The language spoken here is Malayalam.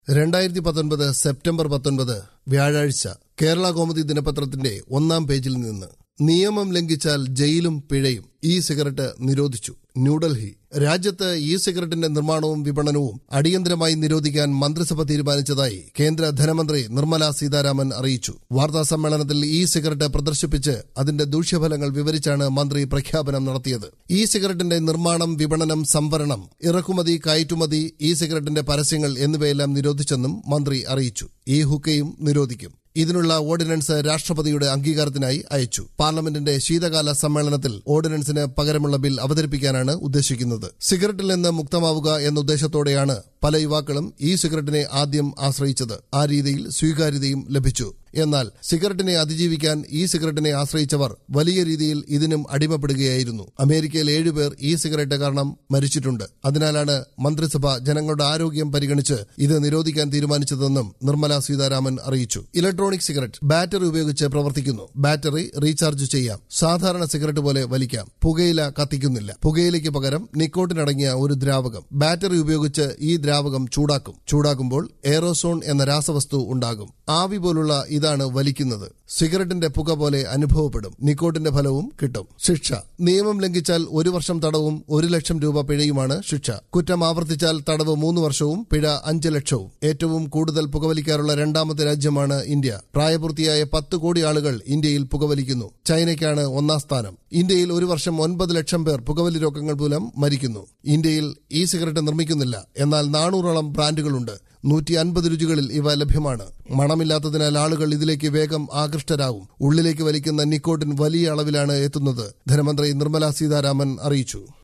രണ്ടായിരത്തി പത്തൊൻപത് സെപ്റ്റംബർ പത്തൊൻപത് വ്യാഴാഴ്ച കേരള കൗമുദി ദിനപത്രത്തിന്റെ ഒന്നാം പേജിൽ നിന്ന് നിയമം ലംഘിച്ചാൽ ജയിലും പിഴയും ഇ സിഗരറ്റ് നിരോധിച്ചു ന്യൂഡൽഹി രാജ്യത്ത് ഇ സിഗരറ്റിന്റെ നിർമ്മാണവും വിപണനവും അടിയന്തരമായി നിരോധിക്കാൻ മന്ത്രിസഭ തീരുമാനിച്ചതായി കേന്ദ്ര ധനമന്ത്രി നിർമ്മല സീതാരാമൻ അറിയിച്ചു വാർത്താ സമ്മേളനത്തിൽ ഇ സിഗരറ്റ് പ്രദർശിപ്പിച്ച് അതിന്റെ ദൂഷ്യഫലങ്ങൾ വിവരിച്ചാണ് മന്ത്രി പ്രഖ്യാപനം നടത്തിയത് ഇ സിഗരറ്റിന്റെ നിർമ്മാണം വിപണനം സംവരണം ഇറക്കുമതി കയറ്റുമതി ഇ സിഗരറ്റിന്റെ പരസ്യങ്ങൾ എന്നിവയെല്ലാം നിരോധിച്ചെന്നും മന്ത്രി അറിയിച്ചു ഈ ഹുക്കയും നിരോധിക്കും ഇതിനുള്ള ഓർഡിനൻസ് രാഷ്ട്രപതിയുടെ അംഗീകാരത്തിനായി അയച്ചു പാർലമെന്റിന്റെ ശീതകാല സമ്മേളനത്തിൽ ഓർഡിനൻസിന് പകരമുള്ള ബിൽ അവതരിപ്പിക്കാനാണ് ഉദ്ദേശിക്കുന്നത് സിഗരറ്റിൽ നിന്ന് മുക്തമാവുക എന്ന ഉദ്ദേശത്തോടെയാണ് പല യുവാക്കളും ഈ സിഗരറ്റിനെ ആദ്യം ആശ്രയിച്ചത് ആ രീതിയിൽ സ്വീകാര്യതയും ലഭിച്ചു എന്നാൽ സിഗരറ്റിനെ അതിജീവിക്കാൻ ഈ സിഗരറ്റിനെ ആശ്രയിച്ചവർ വലിയ രീതിയിൽ ഇതിനും അടിമപ്പെടുകയായിരുന്നു അമേരിക്കയിൽ ഏഴുപേർ ഈ സിഗരറ്റ് കാരണം മരിച്ചിട്ടുണ്ട് അതിനാലാണ് മന്ത്രിസഭ ജനങ്ങളുടെ ആരോഗ്യം പരിഗണിച്ച് ഇത് നിരോധിക്കാൻ തീരുമാനിച്ചതെന്നും നിർമ്മല സീതാരാമൻ അറിയിച്ചു ഇലക്ട്രോണിക് സിഗരറ്റ് ബാറ്ററി ഉപയോഗിച്ച് പ്രവർത്തിക്കുന്നു ബാറ്ററി റീചാർജ് ചെയ്യാം സാധാരണ സിഗരറ്റ് പോലെ വലിക്കാം പുകയില കത്തിക്കുന്നില്ല പുകയിലയ്ക്ക് പകരം നിക്കോട്ടിൻ അടങ്ങിയ ഒരു ദ്രാവകം ബാറ്ററി ഉപയോഗിച്ച് ഈ ദ്രാവകം ചൂടാക്കും ചൂടാക്കുമ്പോൾ എയറോസോൺ എന്ന രാസവസ്തു ഉണ്ടാകും ആവി പോലുള്ള ഇതാണ് വലിക്കുന്നത് സിഗരറ്റിന്റെ പുക പോലെ അനുഭവപ്പെടും നിക്കോട്ടിന്റെ ഫലവും കിട്ടും ശിക്ഷ നിയമം ലംഘിച്ചാൽ ഒരു വർഷം തടവും ഒരു ലക്ഷം രൂപ പിഴയുമാണ് ശിക്ഷ കുറ്റം ആവർത്തിച്ചാൽ തടവ് മൂന്ന് വർഷവും പിഴ അഞ്ച് ലക്ഷവും ഏറ്റവും കൂടുതൽ പുകവലിക്കാറുള്ള രണ്ടാമത്തെ രാജ്യമാണ് ഇന്ത്യ പ്രായപൂർത്തിയായ പത്ത് കോടി ആളുകൾ ഇന്ത്യയിൽ പുകവലിക്കുന്നു ചൈനയ്ക്കാണ് ഒന്നാം സ്ഥാനം ഇന്ത്യയിൽ ഒരു വർഷം ഒൻപത് ലക്ഷം പേർ പുകവലി രോഗങ്ങൾ മൂലം മരിക്കുന്നു ഇന്ത്യയിൽ ഇ സിഗരറ്റ് നിർമ്മിക്കുന്നില്ല എന്നാൽ നാനൂറോളം ബ്രാൻഡുകളുണ്ട് നൂറ്റി അൻപത് രുചികളിൽ ഇവ ലഭ്യമാണ് മണമില്ലാത്തതിനാൽ ആളുകൾ ഇതിലേക്ക് വേഗം ആകൃഷ്ടരാകും ഉള്ളിലേക്ക് വലിക്കുന്ന നിക്കോട്ടിൻ വലിയ അളവിലാണ് എത്തുന്നത് ധനമന്ത്രി നിർമ്മല സീതാരാമൻ അറിയിച്ചു